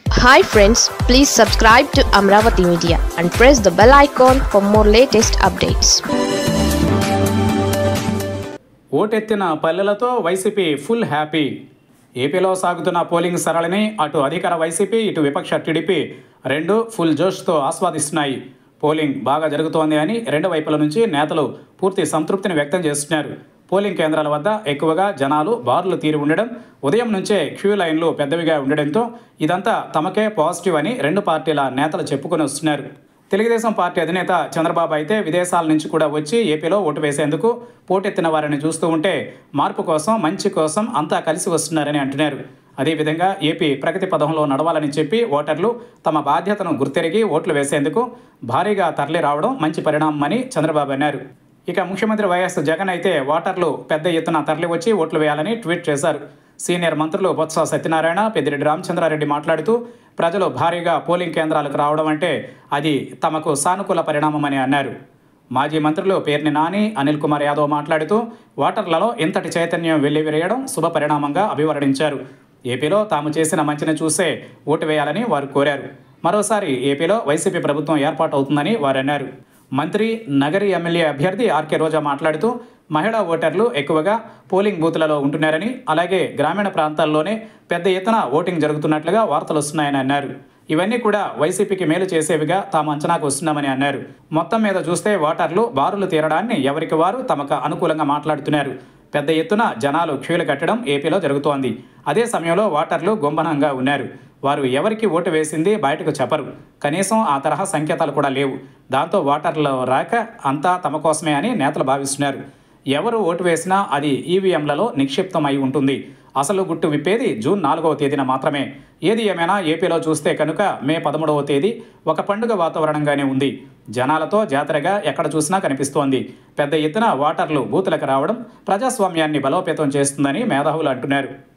hi friends please subscribe to Amaravati media and press the bell icon for more latest updates ఓటెత్తిన పల్లెలతో YCP full happy ఏపీలో సాగుతున్న polling సరళిని అటు అధికార వైసీపీ ఇటు విపక్ష టీడీపీ రెండు ఫుల్ జోష్తో ఆస్వాదిస్తున్నాయి పోలింగ్ బాగా జరుగుతోంది అని రెండు వైపుల నుంచి నేతలు పూర్తి సంతృప్తిని వ్యక్తం చేస్తున్నారు పోలింగ్ కేంద్రాల వద్ద ఎక్కువగా జనాలు బార్లు తీరి ఉండడం ఉదయం నుంచే క్యూ లైన్లు పెద్దవిగా ఉండడంతో ఇదంతా తమకే పాజిటివ్ అని రెండు పార్టీల నేతలు చెప్పుకొని వస్తున్నారు తెలుగుదేశం పార్టీ అధినేత చంద్రబాబు అయితే విదేశాల నుంచి కూడా వచ్చి ఏపీలో ఓటు వేసేందుకు పోటెత్తిన వారిని చూస్తూ ఉంటే మార్పు కోసం మంచి కోసం అంతా కలిసి వస్తున్నారని అంటున్నారు అదేవిధంగా ఏపీ ప్రగతి పదంలో నడవాలని చెప్పి ఓటర్లు తమ బాధ్యతను గుర్తెరిగి ఓట్లు వేసేందుకు భారీగా తరలి రావడం మంచి పరిణామమని చంద్రబాబు అన్నారు ఇక ముఖ్యమంత్రి వైఎస్ జగన్ అయితే ఓటర్లు పెద్ద ఎత్తున తరలి వచ్చి ఓట్లు వేయాలని ట్వీట్ చేశారు సీనియర్ మంత్రులు బొత్స సత్యనారాయణ పెద్దిరెడ్డి రామచంద్రారెడ్డి మాట్లాడుతూ ప్రజలు భారీగా పోలింగ్ కేంద్రాలకు రావడం అంటే అది తమకు సానుకూల పరిణామమని అన్నారు మాజీ మంత్రులు పేర్ని నాని అనిల్ కుమార్ యాదవ్ మాట్లాడుతూ ఓటర్లలో ఇంతటి చైతన్యం వెల్లివిరియడం శుభ పరిణామంగా అభివర్ణించారు ఏపీలో తాము చేసిన మంచిని చూసే ఓటు వేయాలని వారు కోరారు మరోసారి ఏపీలో వైసీపీ ప్రభుత్వం ఏర్పాటవుతుందని వారు అన్నారు మంత్రి నగరి ఎమ్మెల్యే అభ్యర్థి ఆర్కే రోజా మాట్లాడుతూ మహిళా ఓటర్లు ఎక్కువగా పోలింగ్ బూత్లలో ఉంటున్నారని అలాగే గ్రామీణ ప్రాంతాల్లోనే పెద్ద ఎత్తున ఓటింగ్ జరుగుతున్నట్లుగా వార్తలు వస్తున్నాయని అన్నారు ఇవన్నీ కూడా వైసీపీకి మేలు చేసేవిగా తాము అంచనాకు వస్తున్నామని అన్నారు మొత్తం మీద చూస్తే ఓటర్లు బారులు తీరడాన్ని ఎవరికి వారు తమకు అనుకూలంగా మాట్లాడుతున్నారు పెద్ద ఎత్తున జనాలు క్యూలు కట్టడం ఏపీలో జరుగుతోంది అదే సమయంలో ఓటర్లు గుంభనంగా ఉన్నారు వారు ఎవరికి ఓటు వేసింది బయటకు చెప్పరు కనీసం ఆ తరహా సంకేతాలు కూడా లేవు దాంతో ఓటర్లు రాక అంతా తమ కోసమే అని నేతలు భావిస్తున్నారు ఎవరు ఓటు వేసినా అది ఈవీఎంలలో నిక్షిప్తమై ఉంటుంది అసలు గుట్టు విప్పేది జూన్ నాలుగవ తేదీన మాత్రమే ఏది ఏమైనా ఏపీలో చూస్తే కనుక మే పదమూడవ తేదీ ఒక పండుగ వాతావరణంగానే ఉంది జనాలతో జాతరగా ఎక్కడ చూసినా కనిపిస్తోంది పెద్ద ఎత్తున ఓటర్లు బూతులకు రావడం ప్రజాస్వామ్యాన్ని బలోపేతం చేస్తుందని మేధావులు అంటున్నారు